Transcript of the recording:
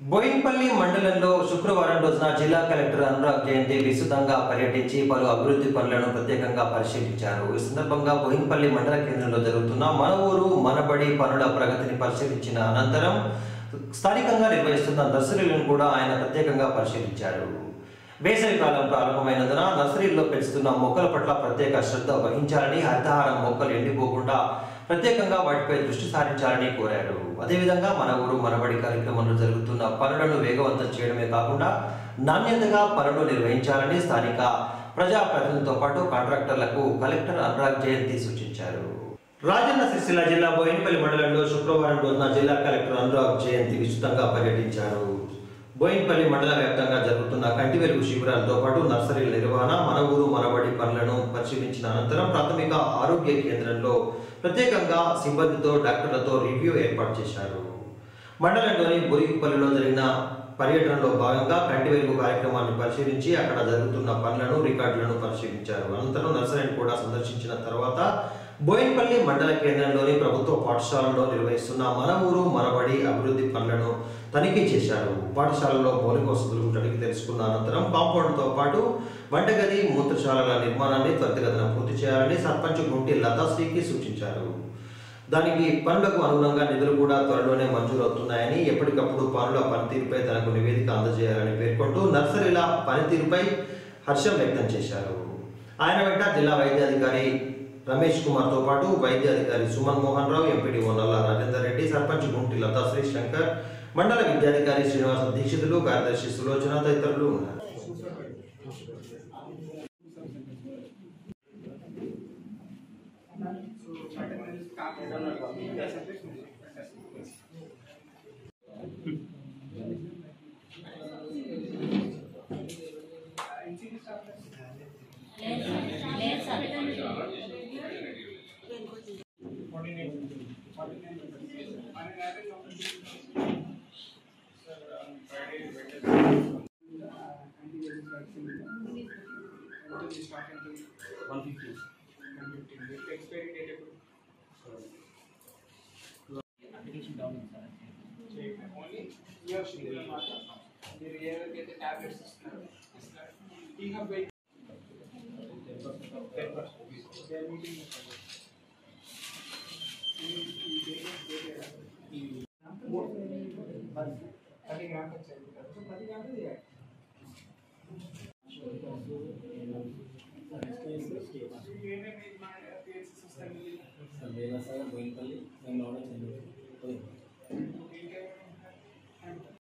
బోయిన్పల్లి మండలంలో శుక్రవారం రోజున జిల్లా కలెక్టర్ అనురాగ్ జయంతి విస్తృతంగా పర్యటించి పలు అభివృద్ధి పనులను ప్రత్యేకంగా పరిశీలించారు ఈ సందర్భంగా బోయిన్పల్లి మండల కేంద్రంలో జరుగుతున్న మన ఊరు మనబడి పనుల ప్రగతిని పరిశీలించిన అనంతరం స్థానికంగా నిర్వహిస్తున్న నర్సరీలను కూడా ఆయన ప్రత్యేకంగా పరిశీలించారు వేసవి కాలం ప్రారంభమైనందున నర్సరీల్లో పెంచుతున్న మొక్కల పట్ల ప్రత్యేక శ్రద్ధ వహించాలని హరితహారం మొక్కలు ఎండిపోకుండా ప్రత్యేకంగా వాటిపై దృష్టి సారించాలని కోరారు అదేవిధంగా మన ఊరు మనబడి కార్యక్రమంలో జరుగుతున్న పనులను వేగవంతం చేయడమే కాకుండా నాణ్యతగా పనులు నిర్వహించాలని స్థానిక ప్రజాప్రతినిధులతో పాటు కాంట్రాక్టర్లకు కలెక్టర్ అనురాగ్ జయంతి సూచించారు రాజన్న సిరిసిల్ల జిల్లా బోయినపల్లి మండలంలో శుక్రవారం రోజున జిల్లా కలెక్టర్ అనురాగ్ జయంతి విస్తృతంగా పర్యటించారు బోయిన్పల్లి మండల వ్యాప్తంగా జరుగుతున్న కంటి వెలుగు శిబిరాలతో పాటు నర్సరీల నిర్వహణ మన ఊరు మనబడి పనులను పరిశీలించిన అనంతరం ప్రాథమిక ఆరోగ్య కేంద్రంలో ప్రత్యేకంగా సిబ్బందితో డాక్టర్లతో రివ్యూ ఏర్పాటు చేశారు మండలంలోని బురిగిపల్లిలో జరిగిన పర్యటనలో భాగంగా కంటి వెలుగు కార్యక్రమాన్ని పరిశీలించి అక్కడ జరుగుతున్న పనులను రికార్డులను పరిశీలించారు అనంతరం నర్సరీని కూడా సందర్శించిన తర్వాత బోయిన్పల్లి మండల కేంద్రంలోని ప్రభుత్వ పాఠశాలలో నిర్వహిస్తున్న మన ఊరు మనబడి అభివృద్ధి పనులను తనిఖీ చేశారు పాఠశాలలో మౌలిక వసతులు అడిగి తెలుసుకున్న అనంతరం కాంపౌండ్తో పాటు వంటగది మూత్రశాలల నిర్మాణాన్ని త్వరితగతిన పూర్తి చేయాలని సర్పంచ్ గుంటి లతాశ్రీకి సూచించారు దానికి పనులకు అనుగుణంగా నిధులు కూడా త్వరలోనే మంజూరవుతున్నాయని ఎప్పటికప్పుడు పనుల పనితీరుపై తనకు నివేదిక అందజేయాలని పేర్కొంటూ నర్సరీల పనితీరుపై హర్షం వ్యక్తం చేశారు ఆయన వెంట జిల్లా వైద్యాధికారి రమేష్ కుమార్తో పాటు వైద్యాధికారి సుమన్ మోహన్ రావు ఎంపీడీ నల్ల రాజేందర్ రెడ్డి సర్పంచ్ గుంటి లతాశ్రీ శంకర్ మండల విద్యాధికారి శ్రీనివాస దీక్షితులు కార్యదర్శి సులోచన తదితరులు ఉన్నారు అప్లికేషన్ డౌన్ ఉంది సార్ ఓన్లీ ఇయర్ షీట్ అన్నమాట మీరు ఏవైతే టాబ్లెట్స్ ఇస్తున్నారో ఇస్తారు ఇంకా వెయిట్ పది గ్రాములు వచ్చాయి సో పది గ్రాములు చేయాలి ఏమేమి మన PLCs వస్తాయి బోయినపల్లి మేము రావడం చెంది